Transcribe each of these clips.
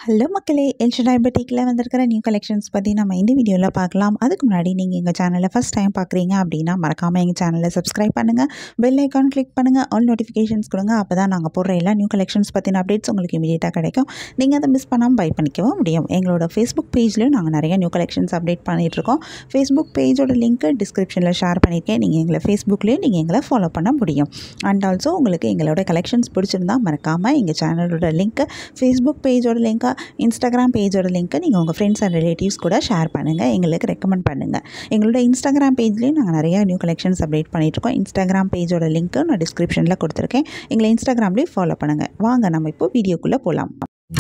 hello மக்களே El Shaddai பெட்டிக்கில் வந்திருக்கிற new collections பற்றி நம்ம இந்த வீடியோவில் பார்க்கலாம் அதுக்கு முன்னாடி நீங்கள் எங்கள் சேனலை ஃபஸ்ட் டைம் பார்க்குறீங்க அப்படின்னா மறக்காமல் எங்கள் சேனலை சப்ஸ்கிரைப் பண்ணுங்கள் பெல் ஐக்கான் கிளிக் பண்ணுங்கள் ஆல் நோட்டிஃபிகேஷன்ஸ் கொடுங்க அப்போ தான் நாங்கள் போடுற எல்லா நியூ கலெக்ஷன்ஸ் பற்றின அப்டேட்ஸ் உங்களுக்கு இமீடியட்டாக கிடைக்கும் நீங்கள் அதை மிஸ் பண்ணாமல் பை பண்ணிக்கவும் முடியும் எங்களோட ஃபேஸ்புக் பேஜ்லையும் நாங்கள் நிறைய நியூ கலெக்ஷன்ஸ் அப்டேட் பண்ணிகிட்ருக்கோம் ஃபேஸ்புக் பேஜோட லிங்க்கு டிஸ்கிரிப்ஷனில் ஷேர் பண்ணியிருக்கேன் நீங்கள் எங்களை ஃபேஸ்புக்லேயும் நீங்கள் எங்களை ஃபாலோ பண்ண முடியும் அண்ட் ஆல்சோ உங்களுக்கு எங்களோட கலெக்ஷன்ஸ் பிடிச்சிருந்தா மறக்காமல் எங்கள் சேனலோட லிங்க்கு ஃபேஸ்புக் பேஜோட லிங்க்கை இன்ஸ்டாகிராம் பேஜோட லிங்க்கை நீங்கள் உங்கள் ஃப்ரெண்ட்ஸ் அண்ட் ரிலேட்டிவ்ஸ் கூட ஷேர் பண்ணுங்கள் எங்களுக்கு ரெக்கமெண்ட் பண்ணுங்கள் எங்களோட இன்ஸ்டாகிராம் பேஜ்லேயும் நாங்கள் நிறையா நியூ கலெக்ஷன்ஸ் அப்டேட் பண்ணிகிட்ருக்கோம் இன்ஸ்டாகிராம் பேஜோட லிங்க்கு நான் டிஸ்கிரிப்ஷனில் கொடுத்துருக்கேன் எங்களை இன்ஸ்டாகிராம்லேயும் ஃபாலோ பண்ணுங்கள் வாங்க நம்ம இப்போ வீடியோக்குள்ளே போகலாம்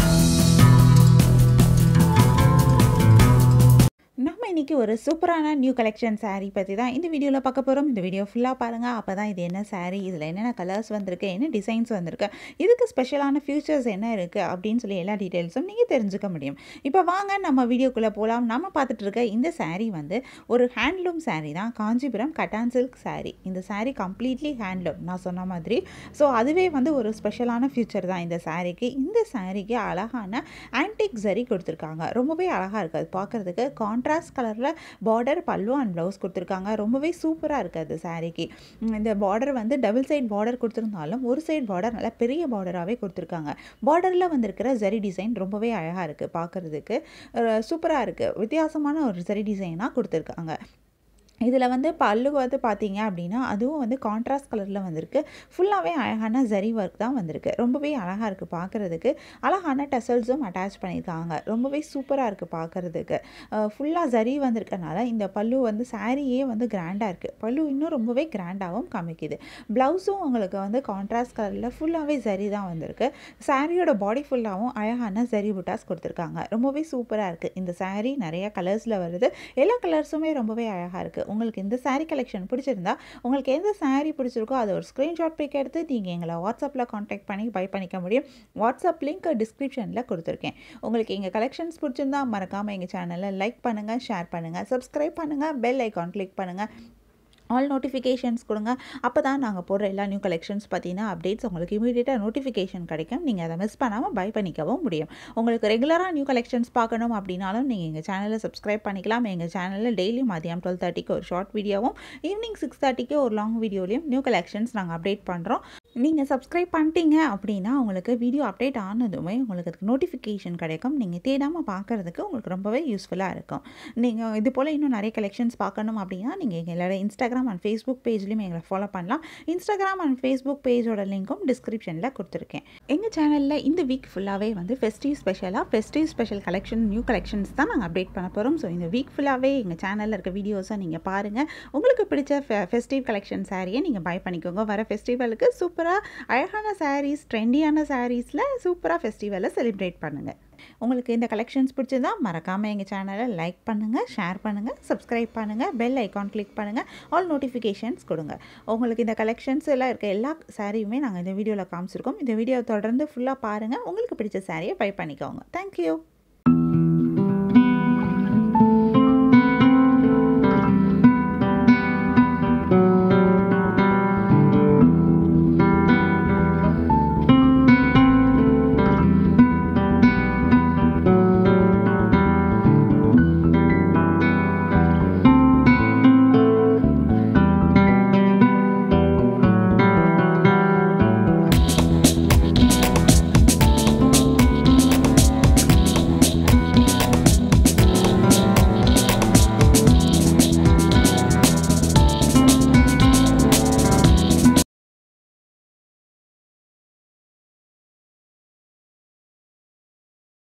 நம்ம இன்றைக்கி ஒரு சூப்பரான நியூ கலெக்ஷன் saree பற்றி தான் இந்த வீடியோவில் பார்க்க போகிறோம் இந்த வீடியோ ஃபுல்லாக பாருங்கள் அப்போ தான் இது என்ன saree இதில் என்னென்ன கலர்ஸ் வந்திருக்கு என்ன டிசைன்ஸ் வந்திருக்கு இதுக்கு ஸ்பெஷலான ஃபியூச்சர்ஸ் என்ன இருக்குது அப்படின்னு சொல்லி எல்லா டீட்டெயில்ஸும் நீங்கள் தெரிஞ்சுக்க முடியும் இப்போ வாங்க நம்ம வீடியோக்குள்ளே போகலாம் நம்ம பார்த்துட்டு இருக்க இந்த saree வந்து ஒரு ஹேண்ட்லூம் saree தான் காஞ்சிபுரம் கட்டான் சில்க் saree இந்த saree கம்ப்ளீட்லி ஹேண்ட்லூம் நான் சொன்ன மாதிரி ஸோ அதுவே வந்து ஒரு ஸ்பெஷலான ஃபியூச்சர் தான் இந்த சாரீக்கு இந்த சாரீக்கு அழகான ஆன்டிக் ஜரி கொடுத்துருக்காங்க ரொம்பவே அழகாக இருக்குது அது பார்க்குறதுக்கு கான்ட்ராஸ்ட் கலரில் பார்டர் பல்லு அண்ட் ப்ளவுஸ் கொடுத்துருக்காங்க ரொம்பவே சூப்பராக இருக்குது அது சாரீக்கு இந்த பார்டர் வந்து டபுள் சைட் பார்டர் கொடுத்துருந்தாலும் ஒரு சைடு பார்டர் நல்லா பெரிய பார்டராகவே கொடுத்துருக்காங்க பார்டரில் வந்திருக்கிற ஜரி டிசைன் ரொம்பவே அழகாக இருக்குது பார்க்குறதுக்கு சூப்பராக இருக்குது வித்தியாசமான ஒரு ஜரி டிசைனாக கொடுத்துருக்காங்க இதில் வந்து பல்லு வந்து பார்த்தீங்க அப்படின்னா அதுவும் வந்து கான்ட்ராஸ்ட் கலரில் வந்திருக்கு ஃபுல்லாகவே அழகான ஜரி ஒர்க் தான் வந்திருக்கு ரொம்பவே அழகாக இருக்குது பார்க்குறதுக்கு அழகான டெசல்ஸும் அட்டாச் பண்ணியிருக்காங்க ரொம்பவே சூப்பராக இருக்குது பார்க்குறதுக்கு ஃபுல்லாக ஜரி வந்திருக்கனால இந்த பல்லு வந்து சாரியே வந்து கிராண்டாக இருக்குது பல்லு இன்னும் ரொம்பவே கிராண்டாகவும் காமிக்குது ப்ளவுஸும் உங்களுக்கு வந்து கான்ட்ராஸ்ட் கலரில் ஃபுல்லாகவே ஜரி தான் வந்திருக்கு சாரியோட பாடி ஃபுல்லாகவும் அழகான ஜரி புட்டாஸ் கொடுத்துருக்காங்க ரொம்பவே சூப்பராக இருக்குது இந்த சாரீ நிறைய கலர்ஸில் வருது எல்லா கலர்ஸுமே ரொம்பவே அழகாக இருக்குது உங்களுக்கு இந்த சாரீ கலெக்ஷன் பிடிச்சிருந்தா உங்களுக்கு எந்த சாரீ பிடிச்சிருக்கோ அதை ஒரு ஸ்க்ரீன்ஷாட் பிக் எடுத்து நீங்கள் எங்களை வாட்ஸ்அப்பில் காண்டாக்ட் பண்ணி பை பண்ணிக்க முடியும் வாட்ஸ்அப் லிங்க் டிஸ்கிரிப்ஷனில் கொடுத்துருக்கேன் உங்களுக்கு எங்கள் கலெக்ஷன்ஸ் பிடிச்சிருந்தா மறக்காமல் எங்கள் சேனலை லைக் பண்ணுங்கள் ஷேர் பண்ணுங்கள் சப்ஸ்கிரைப் பண்ணுங்கள் பெல் ஐக்கான் கிளிக் பண்ணுங்கள் ஆல் நோட்டிஃபிகேஷன்ஸ் கொடுங்க அப்போ தான் நாங்கள் போடுற எல்லா நியூ கலெக்ஷன்ஸ் பார்த்தீங்கன்னா அப்டேட்ஸ் உங்களுக்கு இமீடியட்டாக நோட்டிஃபிகேஷன் கிடைக்கும் நீங்கள் அதை மிஸ் பண்ணாமல் பை பண்ணிக்கவும் முடியும் உங்களுக்கு ரெகுலராக நியூ கலெக்ஷன்ஸ் பார்க்கணும் அப்படின்னாலும் நீங்கள் எங்கள் சேனலை சப்ஸ்கிரைப் பண்ணிக்கலாம் எங்கள் சேனலில் டெய்லி மதியம் டுவெல் தேர்ட்டிக்கு ஒரு ஷார்ட் வீடியோவும் ஈவினிங் சிக்ஸ் தேர்ட்டிக்கு ஒரு லாங் வீடியோலையும் நியூ கலெக்ஷன்ஸ் நாங்கள் அப்டேட் பண்ணுறோம் நீங்கள் சப்ஸ்கிரைப் பண்ணிட்டீங்க அப்படின்னா உங்களுக்கு வீடியோ அப்டேட் ஆனதுமே உங்களுக்கு அதுக்கு நோட்டிஃபிகேஷன் கிடைக்கும் நீங்கள் தேடாமல் பார்க்குறதுக்கு உங்களுக்கு ரொம்பவே யூஸ்ஃபுல்லாக இருக்கும் நீங்கள் இது போல் இன்னும் நிறைய கலெக்ஷன்ஸ் பார்க்கணும் அப்படின்னா நீங்கள் எங்களோட இன்ஸ்டாகிராம் அண்ட் ஃபேஸ்புக் பேஜ்லையும் எங்களை ஃபாலோ பண்ணலாம் இன்ஸ்டாகிராம் அண்ட் ஃபேஸ்புக் பேஜோட லிங்க்கும் டிஸ்கிரிப்ஷனில் கொடுத்துருக்கேன் எங்கள் சேனலில் இந்த வீக் ஃபுல்லாகவே வந்து ஃபெஸ்டிவ் ஸ்பெஷலாக festive special collection new collections தான் நாங்கள் அப்டேட் பண்ண போகிறோம் ஸோ இந்த வீக் ஃபுல்லாகவே எங்கள் சேனலில் இருக்க வீடியோஸை நீங்கள் பாருங்கள் உங்களுக்கு பிடிச்ச ஃபெஸ்டிவ் கலெக்ஷன் சாரியை நீங்கள் பை பண்ணிக்கோங்க வர ஃபெஸ்டிவலுக்கு சூப்பராக அழகான சாரீஸ் ட்ரெண்டியான சாரீஸில் சூப்பராக ஃபெஸ்டிவலை செலிப்ரேட் பண்ணுங்கள் உங்களுக்கு இந்த கலெக்ஷன்ஸ் பிடிச்சதா மறக்காமல் எங்கள் சேனலை லைக் பண்ணுங்கள் ஷேர் பண்ணுங்கள் சப்ஸ்கிரைப் பண்ணுங்கள் பெல் ஐக்கான் கிளிக் பண்ணுங்கள் ஆல் நோட்டிஃபிகேஷன்ஸ் கொடுங்க உங்களுக்கு இந்த கலெக்ஷன்ஸ் எல்லாம் இருக்க எல்லா சாரியுமே நாங்கள் இந்த வீடியோவில் காமிச்சிருக்கோம் இந்த வீடியோ தொடர்ந்து ஃபுல்லாக பாருங்கள் உங்களுக்கு பிடிச்ச சாரியை பை பண்ணிக்கோங்க தேங்க்யூ